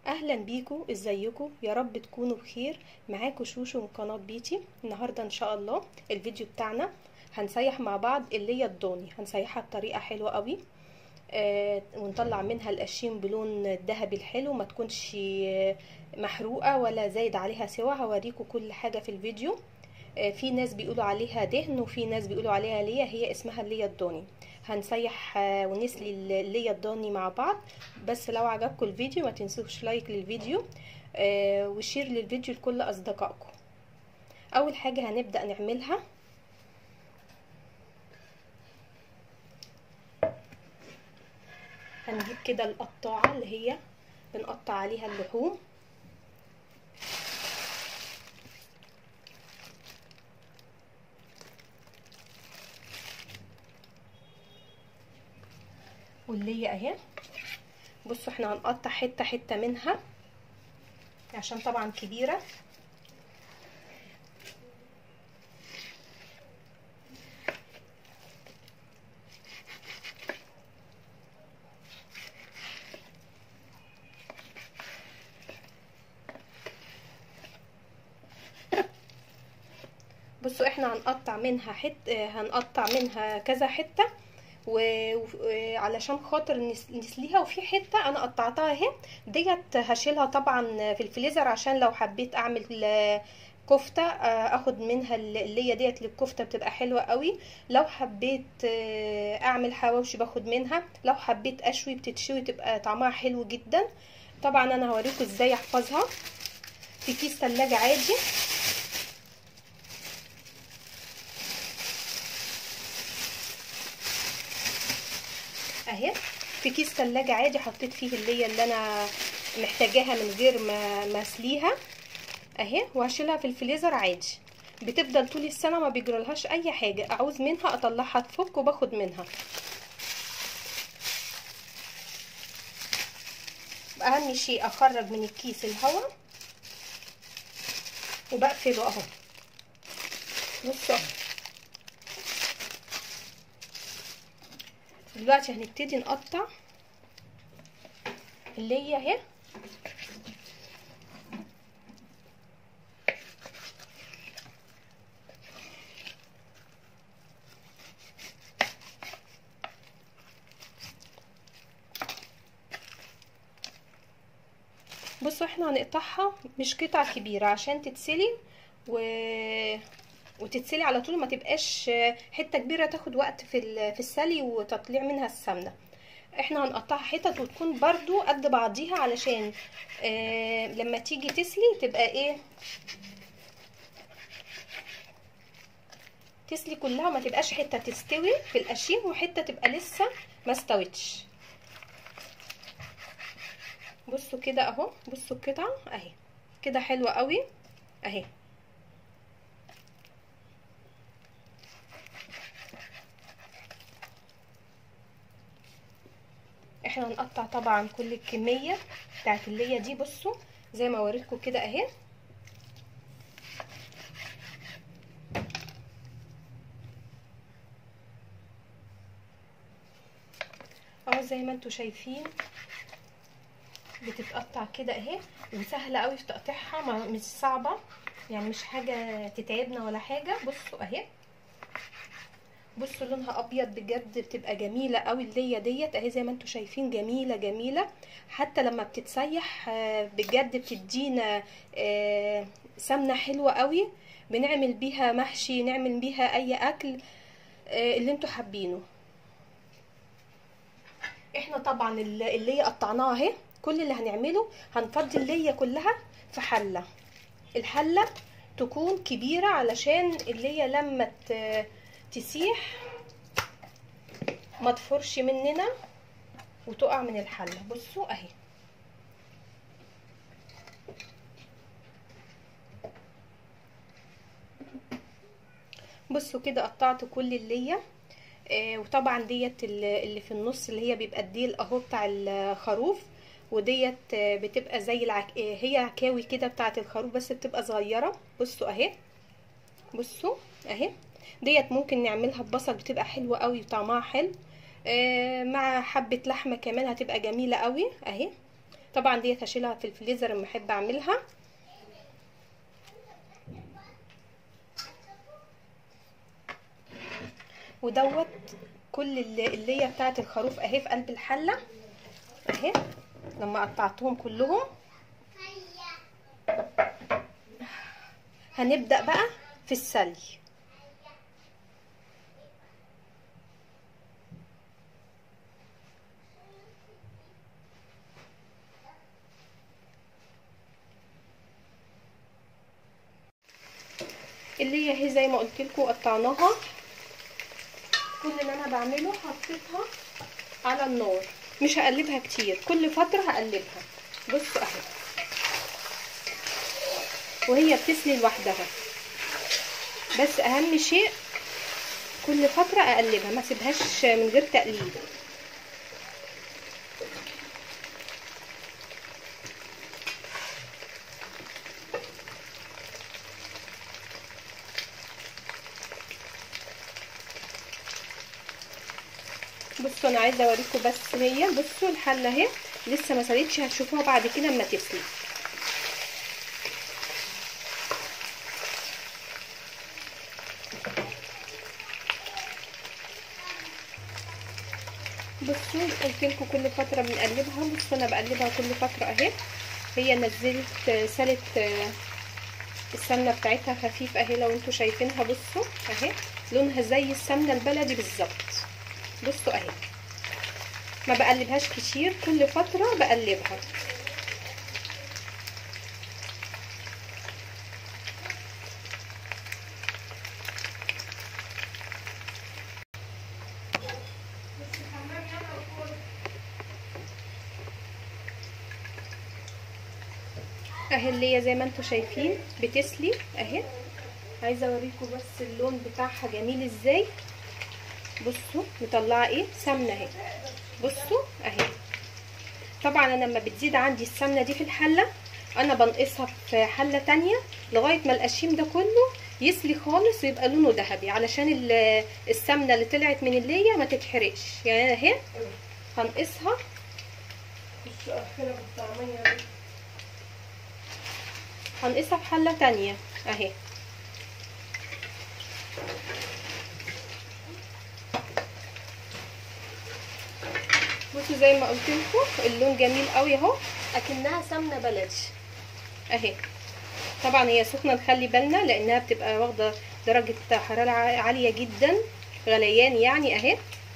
اهلا بيكم ازيكم يا رب تكونوا بخير معاكم شوشو من قناه بيتي النهارده ان شاء الله الفيديو بتاعنا هنسيح مع بعض اللي هي الضاني هنسيحها بطريقه حلوه قوي آه ونطلع منها القشيم بلون الذهبي الحلو ما تكونش محروقه ولا زايد عليها سوا هوريكم كل حاجه في الفيديو آه في ناس بيقولوا عليها دهن وفي ناس بيقولوا عليها ليا هي اسمها اللي الضاني هنسيح ونسلي اللي الضاني مع بعض بس لو عجبكم الفيديو ما تنسوش لايك للفيديو آه وشير للفيديو لكل اصدقائكم اول حاجه هنبدا نعملها هنجيب كده القطاعه اللي هي بنقطع عليها اللحوم واللي هي اهي بصوا احنا هنقطع حته حته منها عشان طبعا كبيره بصوا احنا هنقطع منها حت هنقطع منها كذا حته وعلشان خاطر نسليها وفي حته انا قطعتها اهي ديت هشيلها طبعا في الفريزر عشان لو حبيت اعمل كفته اخد منها اللي هي ديت للكفته بتبقى حلوه قوي لو حبيت اعمل حواوشي باخد منها لو حبيت اشوي بتتشوي تبقى طعمها حلو جدا طبعا انا هوريكم ازاي احفظها في كيس ثلاجه عادي اهي في كيس ثلاجه عادي حطيت فيه اللي هي اللي انا محتاجاها من غير ما ما اسليها اهي وهشيلها في الفريزر عادي بتفضل طول السنه ما بيجرالهاش اي حاجه اعوز منها اطلعها تفك وباخد منها اهم شيء اخرج من الكيس الهواء وبقفله اهو بصوا اهو دلوقتي هنبتدي نقطع اللي هي اهي بصوا احنا هنقطعها مش قطع كبيرة عشان تتسلي و... وتتسلي على طول ما تبقاش حته كبيره تاخد وقت في في السلي وتطليع منها السمنه احنا هنقطعها حتت وتكون برضو قد بعضيها علشان آه لما تيجي تسلي تبقى ايه تسلي كلها وما تبقاش حته تستوي في القشيم وحته تبقى لسه ما استوتش بصوا كده اهو بصوا القطعه اهي كده حلوه قوي اهي احنا هنقطع طبعا كل الكميه بتاعت اللي هي دي بصوا زي ما وريتكم كده اهي اهو زي ما انتم شايفين بتتقطع كده اهي وسهله قوي في تقطيعها مش صعبه يعني مش حاجه تتعبنا ولا حاجه بصوا اهي بصوا لونها ابيض بجد بتبقى جميله قوي اللي هي ديت اهي زي ما انتم شايفين جميله جميله حتى لما بتتسيح بجد بتدينا سمنه حلوه قوي بنعمل بيها محشي نعمل بيها اي اكل اللي انتوا حابينه احنا طبعا اللي هي قطعناها اهي كل اللي هنعمله هنفضي اللي هي كلها في حله الحله تكون كبيره علشان اللي هي لما تسيح ما تفرش مننا وتقع من الحله بصوا اهي بصوا كده قطعت كل اللي آه وطبعا ديت اللي في النص اللي هي بيبقى الديل اهو بتاع الخروف وديت بتبقى زي العك... هي عكاوي كده بتاعت الخروف بس بتبقى صغيره بصوا اهي بصوا اهي ديت ممكن نعملها ببصل بتبقى حلوه قوي وطعمها حلو آه مع حبه لحمه كمان هتبقى جميله قوي اهي طبعا ديت هشيلها في الفريزر لما احب اعملها ودوت كل اللي هي بتاعت الخروف اهي في قلب الحله اهي لما قطعتهم كلهم هنبدا بقى في السلي اللي هي زي ما قلت لكم قطعناها كل اللي انا بعمله حطيتها على النار مش هقلبها كتير كل فتره هقلبها بصوا اهي وهي بتسلي لوحدها بس اهم شيء كل فتره اقلبها ما اسيبهاش من غير تقليب بصوا انا عايزه اوريكم بس هي بصوا الحله اهي لسه ما سلتش هتشوفوها بعد كده اما تسلي بصوا قلت لكم كل فتره بنقلبها بصوا انا بقلبها كل فتره اهي هي نزلت سلت السمنه بتاعتها خفيف اهي لو انتوا شايفينها بصوا اهي لونها زي السمنه البلدي بالظبط بصوا اهي ما بقلبهاش كتير كل فتره بقلبها اهي اللي هي زي ما انتوا شايفين بتسلي اهي عايزه اوريكم بس اللون بتاعها جميل ازاي بصوا مطلعه ايه سمنه اهي بصوا اهي طبعا انا لما بتزيد عندي السمنه دي في الحله انا بنقصها في حله تانية لغايه ما القشيم ده كله يسلي خالص ويبقى لونه ذهبي علشان السمنه اللي طلعت من الليه ما تتحرقش يعني انا اهي هنقصها هنقصها في حله تانية اهي بصوا زي ما قلت لكم اللون جميل قوي اهو اكنها سمنه بلدي اهي طبعا هي سخنه نخلي بالنا لانها بتبقى واخده درجه حراره عاليه جدا غليان يعني اهي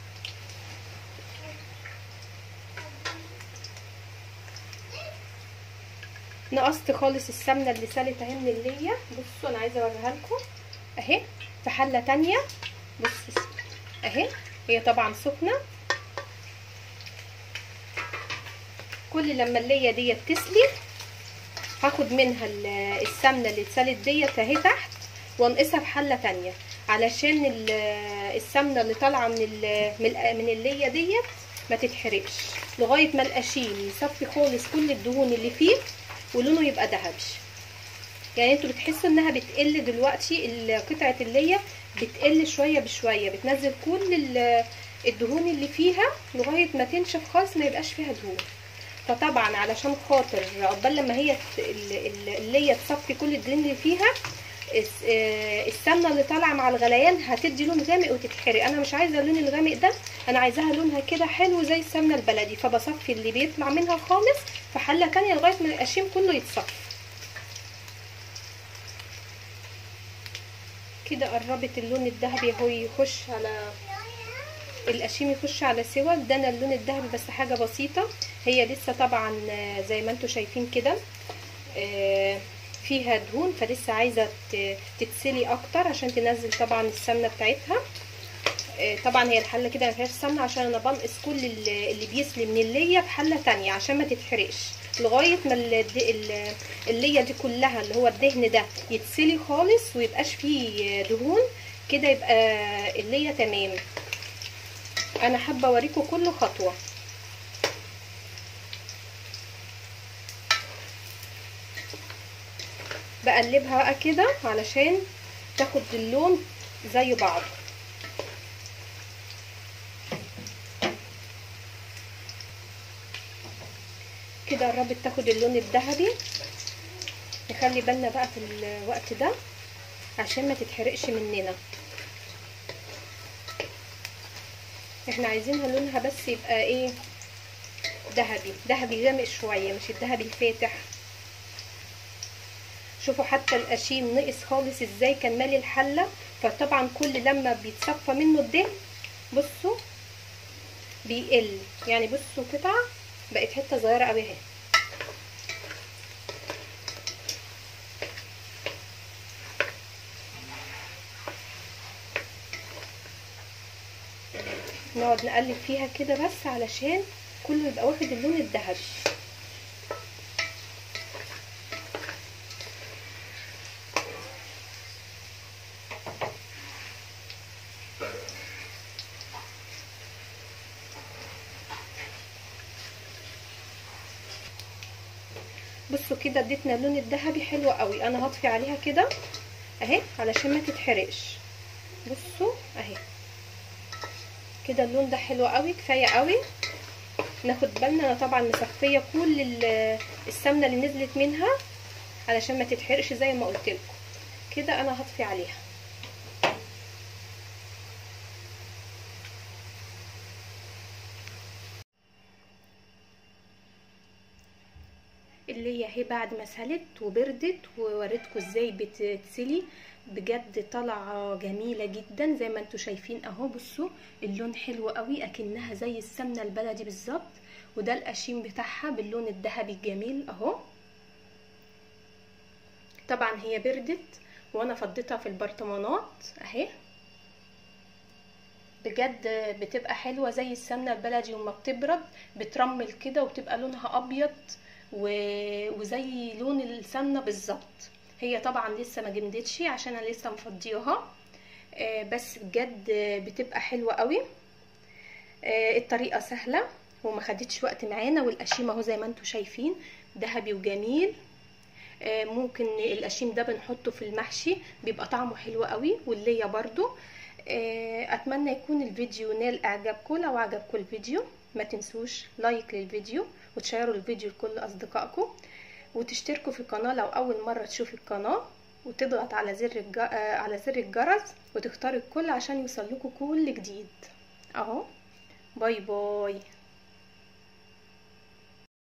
نقصت خالص السمنه اللي سالت اهي من الليه بصوا انا عايزه اوريها لكم اهي في حله تانية بصوا اهي هي طبعا سخنه كل لما الليه ديت تسلي هاخد منها السمنه اللي اتسلت ديت اهي تحت وانقصها في حله تانية علشان السمنه اللي طالعه من من الليه ديت ما تتحرقش لغايه ما القشيم يصفي خالص كل الدهون اللي فيه ولونه يبقى ذهبي يعني انتوا بتحسوا انها بتقل دلوقتي قطعه الليه بتقل شويه بشويه بتنزل كل الدهون اللي فيها لغايه ما تنشف خالص ما يبقاش فيها دهون فطبعا علشان خاطر عقبال لما هي اللي تصفي كل الدهون اللي فيها السمنه اللي طالعه مع الغليان هتدي لون غامق وتتحرق انا مش عايزه اللون الغامق ده انا عايزاها لونها كده حلو زي السمنه البلدي فبصفي اللي بيطلع منها خالص في حله تانية لغايه ما القشيم كله يتصفي كده قربت اللون الذهبي اهو يخش على القشيم يخش على سوا ادانا اللون الذهبي بس حاجه بسيطه هي لسه طبعا زي ما انتم شايفين كده فيها دهون فلسه عايزه تتسلي اكتر عشان تنزل طبعا السمنه بتاعتها طبعا هي الحله كده ما فيهاش سمنه عشان انا بنقص كل اللي بيسلي من الليه في حله تانية عشان ما تتحرقش لغايه ما الليه دي كلها اللي هو الدهن ده يتسلي خالص ويبقاش فيه دهون كده يبقى الليه تمام انا حابه اوريكم كل خطوه بقلبها بقى كده علشان تاخد اللون زي بعض كده قربت تاخد اللون الذهبي نخلي بالنا بقى في الوقت ده عشان ما تتحرقش مننا احنا عايزينها لونها بس يبقى ايه ذهبي ذهبي غامق شويه مش الذهبي الفاتح شوفوا حتى القشيم نقص خالص ازاي كان مالي الحله فطبعا كل لما بيتصفى منه الدهن بصوا بيقل يعني بصوا قطعه بقت حته صغيره قوي اهي نقعد نقلب فيها كده بس علشان كله يبقى واخد اللون الذهبي بصوا كده اديتنا اللون الذهبي حلو قوي انا هطفي عليها كده اهي علشان ما تتحرقش بصوا اهي كده اللون ده حلو قوي كفايه قوي ناخد بالنا انا طبعا مصفيه كل السمنه اللي نزلت منها علشان ما تتحرقش زي ما قلت لكم كده انا هطفي عليها اللي هي اهي بعد ما سلت وبردت ووريتكم ازاي بتتسلي بجد طالعه جميله جدا زي ما انتم شايفين اهو بصوا اللون حلو قوي اكنها زي السمنه البلدي بالظبط وده القشيم بتاعها باللون الذهبي الجميل اهو طبعا هي بردت وانا فضيتها في البرطمانات اهي بجد بتبقى حلوه زي السمنه البلدي وما بتبرد بترمل كده وبتبقى لونها ابيض و... وزي لون السمنه بالظبط هي طبعا لسه ما جمدتش عشان انا لسه مفضياها آه بس بجد بتبقى حلوه قوي آه الطريقه سهله وما خدتش وقت معانا والقشيم اهو زي ما انتم شايفين ذهبي وجميل آه ممكن القشيم ده بنحطه في المحشي بيبقى طعمه حلو قوي والليا برضو اتمنى يكون الفيديو نال اعجابكم لو عجبكم الفيديو ما تنسوش لايك للفيديو وتشيروا الفيديو لكل اصدقائكم وتشتركوا في القناه لو اول مره تشوفي القناه وتضغط على زر الج... على زر الجرس وتختاري الكل عشان يوصل لكم كل جديد اهو باي باي